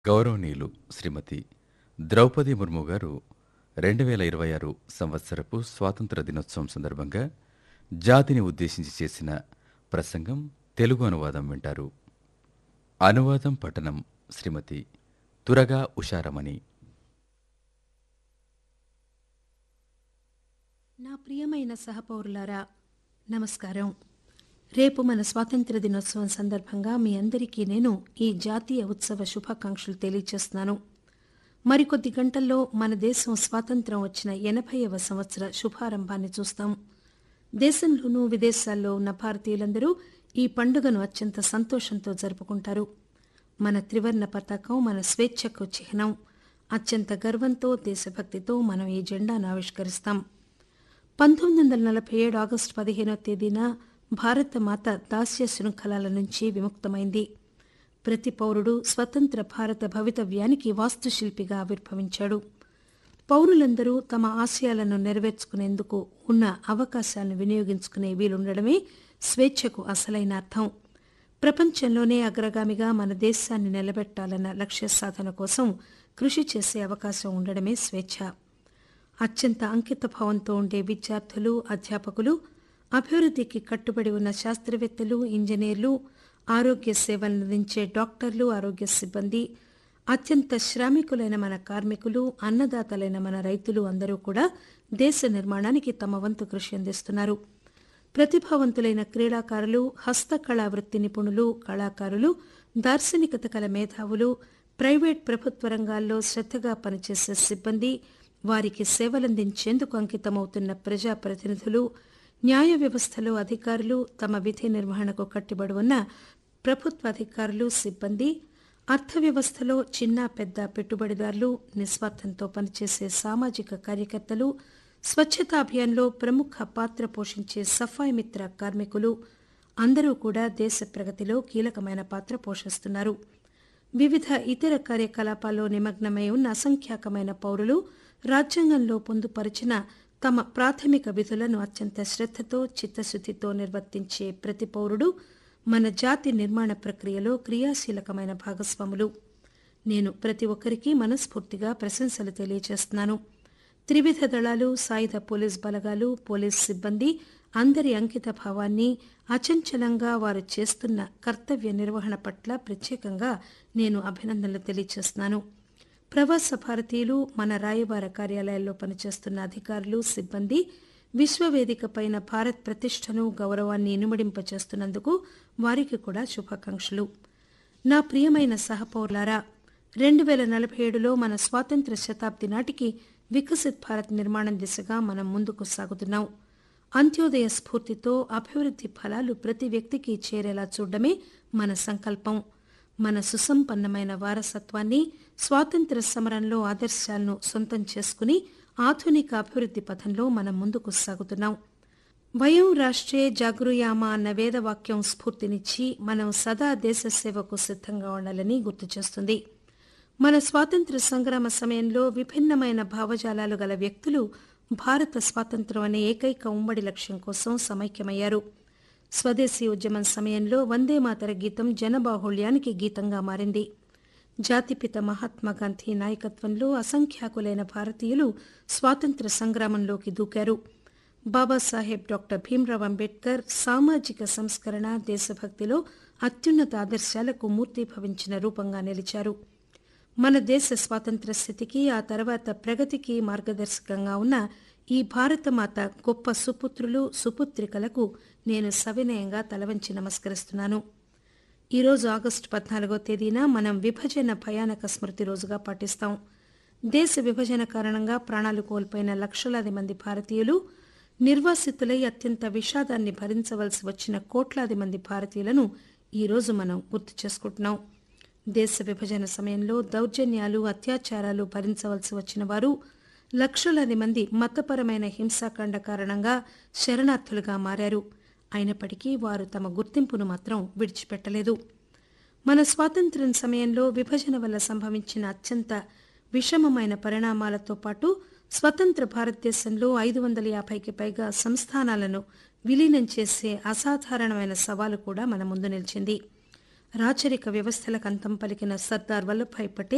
గౌరవనీయులు శ్రీమతి ద్రౌపది ముర్ము గారు రెండు వేల ఇరవై ఆరు సంవత్సరపు స్వాతంత్ర దినోత్సవం సందర్భంగా జాతిని ఉద్దేశించి చేసిన ప్రసంగం తెలుగు అనువాదం వింటారు అనువాదం పఠనం శ్రీమతి తురగా ఉషారమణి నా ప్రియమైన సహపౌరులారా నమస్కారం రేపు మన స్వాతంత్ర దినోత్సవం సందర్భంగా మీ అందరికీ నేను ఈ జాతీయ ఉత్సవ శుభాకాంక్షలు తెలియజేస్తున్నాను మరికొద్ది గంటల్లో మన దేశం స్వాతంత్రం వచ్చిన ఎనభైవ సంవత్సర శుభారంభాన్ని చూస్తాం దేశంలోనూ విదేశాల్లో ఉన్న భారతీయులందరూ ఈ పండుగను అత్యంత సంతోషంతో జరుపుకుంటారు మన త్రివర్ణ పతాకం మన స్వేచ్ఛకు చిహ్నం అత్యంత గర్వంతో దేశభక్తితో మనం ఈ జెండాను ఆవిష్కరిస్తాం పంతొమ్మిది వందల నలభై ఏడు ఆగస్టు పదిహేనో తేదీన భారత మాత దాస్య శృంఖలాల నుంచి విముక్తమైంది ప్రతి పౌరుడు స్వతంత్ర భారత భవితవ్యానికి వాస్తుశిల్పిగా ఆవిర్భవించాడు పౌరులందరూ తమ ఆశయాలను నెరవేర్చుకునేందుకు ఉన్న అవకాశాలను వినియోగించుకునే వీలుండడమే స్వేచ్ఛకు అసలైన అర్థం ప్రపంచంలోనే అగ్రగామిగా మన దేశాన్ని నిలబెట్టాలన్న లక్ష్య సాధన కోసం కృషి చేసే అవకాశం ఉండడమే స్వేచ్ఛ అత్యంత అంకిత భావంతో ఉండే విద్యార్థులు అధ్యాపకులు అభివృద్ధికి కట్టుబడి ఉన్న శాస్త్రవేత్తలు ఇంజనీర్లు ఆరోగ్య సేవలందించే డాక్టర్లు ఆరోగ్య సిబ్బంది అత్యంత శ్రామికులైన మన కార్మికులు అన్నదాతలైన మన రైతులు అందరూ కూడా దేశ నిర్మాణానికి తమ వంతు కృషి అందిస్తున్నారు ప్రతిభావంతులైన క్రీడాకారులు హస్తకళా వృత్తి నిపుణులు కళాకారులు దార్శనికత కల మేధావులు ప్రైవేట్ ప్రభుత్వ రంగాల్లో శ్రద్దగా పనిచేసే సిబ్బంది వారికి సేవలందించేందుకు అంకితమవుతున్న ప్రజాప్రతినిధులు న్యాయ వ్యవస్థలో అధికారులు తమ విధి నిర్వహణకు కట్టుబడి ఉన్న ప్రభుత్వ అధికారులు సిబ్బంది అర్థవ్యవస్థలో చిన్న పెద్ద పెట్టుబడిదారులు నిస్వార్థంతో పనిచేసే సామాజిక కార్యకర్తలు స్వచ్ఛతా అభియాన్లో ప్రముఖ పాత్ర పోషించే సఫాయి మిత్ర కార్మికులు అందరూ కూడా దేశ ప్రగతిలో కీలకమైన పాత్ర పోషిస్తున్నారు వివిధ ఇతర కార్యకలాపాల్లో నిమగ్నమై ఉన్న అసంఖ్యాకమైన పౌరులు రాజ్యాంగంలో పొందుపరిచిన తమ ప్రాథమిక విధులను అత్యంత శ్రద్దతో చిత్తశుద్దితో నిర్వర్తించే ప్రతి పౌరుడు మన జాతి నిర్మాణ ప్రక్రియలో క్రియాశీలకమైన భాగస్వాములు నేను ప్రతి ఒక్కరికి మనస్ఫూర్తిగా ప్రశంసలు తెలియజేస్తున్నాను త్రివిధ దళాలు సాయుధ పోలీస్ బలగాలు పోలీస్ సిబ్బంది అందరి అంకిత భావాన్ని అచంచలంగా వారు చేస్తున్న కర్తవ్య నిర్వహణ పట్ల ప్రత్యేకంగా నేను అభినందనలు తెలియజేస్తున్నాను ప్రవాస భారతీయులు మన రాయబార కార్యాలయాల్లో పనిచేస్తున్న అధికారులు సిబ్బంది విశ్వవేదిక పైన భారత్ ప్రతిష్టను గౌరవాన్ని ఇనుమడింపచేస్తున్నందుకు వారికి కూడా శుభాకాంక్షలు నా ప్రియమైన సహపౌరులారా రెండు వేల నలభై ఏడులో మన స్వాతంత్ర శతాబ్ది నాటికి వికసిత్ భారత్ నిర్మాణం దిశగా మనం ముందుకు సాగుతున్నాం అంత్యోదయ స్ఫూర్తితో అభివృద్ది ఫలాలు ప్రతి వ్యక్తికి చేరేలా చూడడమే మన సంకల్పం మన సుసంపన్నమైన వారసత్వాన్ని స్వాతంత్ర సమరంలో ఆదర్శాలను సొంతం చేసుకుని ఆధునిక అభివృద్ది పథంలో మనం ముందుకు సాగుతున్నాం వయం రాష్ట్రే జాగృయామ అన్న వేదవాక్యం స్ఫూర్తినిచ్చి మనం సదా దేశ సేవకు సిద్ధంగా ఉండాలని గుర్తు చేస్తుంది మన స్వాతంత్ర సంగ్రామ సమయంలో విభిన్నమైన భావజాలాలు గల వ్యక్తులు భారత స్వాతంత్రం అనే ఏకైక ఉమ్మడి లక్ష్యం కోసం సమైక్యమయ్యారు స్వదేశీ ఉద్యమం సమయంలో వందే మాతర గీతం జనబాహుళ్యానికి గీతంగా మారింది జాతిపిత మహాత్మాగాంధీ నాయకత్వంలో అసంఖ్యాకులైన భారతీయులు స్వాతంత్ర సంగ్రామంలోకి దూకారు బాబాసాహెబ్ డాక్టర్ భీమ్రావ్ అంబేద్కర్ సామాజిక సంస్కరణ దేశభక్తిలో అత్యున్నత ఆదర్శాలకు మూర్తిభవించిన రూపంగా నిలిచారు మన దేశ స్వాతంత్ర స్థితికి ఆ తర్వాత ప్రగతికి మార్గదర్శకంగా ఉన్న ఈ భారతమాత గొప్ప సుపుత్రులు సుపుత్రికలకు నేను సవినయంగా తలవంచి నమస్కరిస్తున్నాను ఈరోజు ఆగస్టు పద్నాలుగో తేదీన మనం విభజన భయానక స్మృతి రోజుగా పాటిస్తాం దేశ విభజన కారణంగా ప్రాణాలు కోల్పోయిన లక్షలాది మంది భారతీయులు నిర్వాసితులై అత్యంత విషాదాన్ని భరించవలసి వచ్చిన కోట్లాది మంది భారతీయులను ఈరోజు మనం గుర్తు చేసుకుంటున్నాం దేశ విభజన సమయంలో దౌర్జన్యాలు అత్యాచారాలు భరించవలసి వచ్చిన వారు లక్షలాది మంది మతపరమైన హింసాకాండ కారణంగా శరణార్థులుగా మారారు అయినప్పటికీ వారు తమ గుర్తింపును మాత్రం విడిచిపెట్టలేదు మన స్వాతంత్ర్యం సమయంలో విభజన వల్ల సంభవించిన అత్యంత విషమమైన పరిణామాలతో పాటు స్వతంత్ర భారతదేశంలో ఐదు వందల యాభైకి పైగా సంస్థానాలను విలీనం చేసే అసాధారణమైన సవాలు కూడా మన ముందు నిలిచింది రాచరిక వ్యవస్థలకు అంతం పలికిన సర్దార్ వల్లభాయ్ పటేల్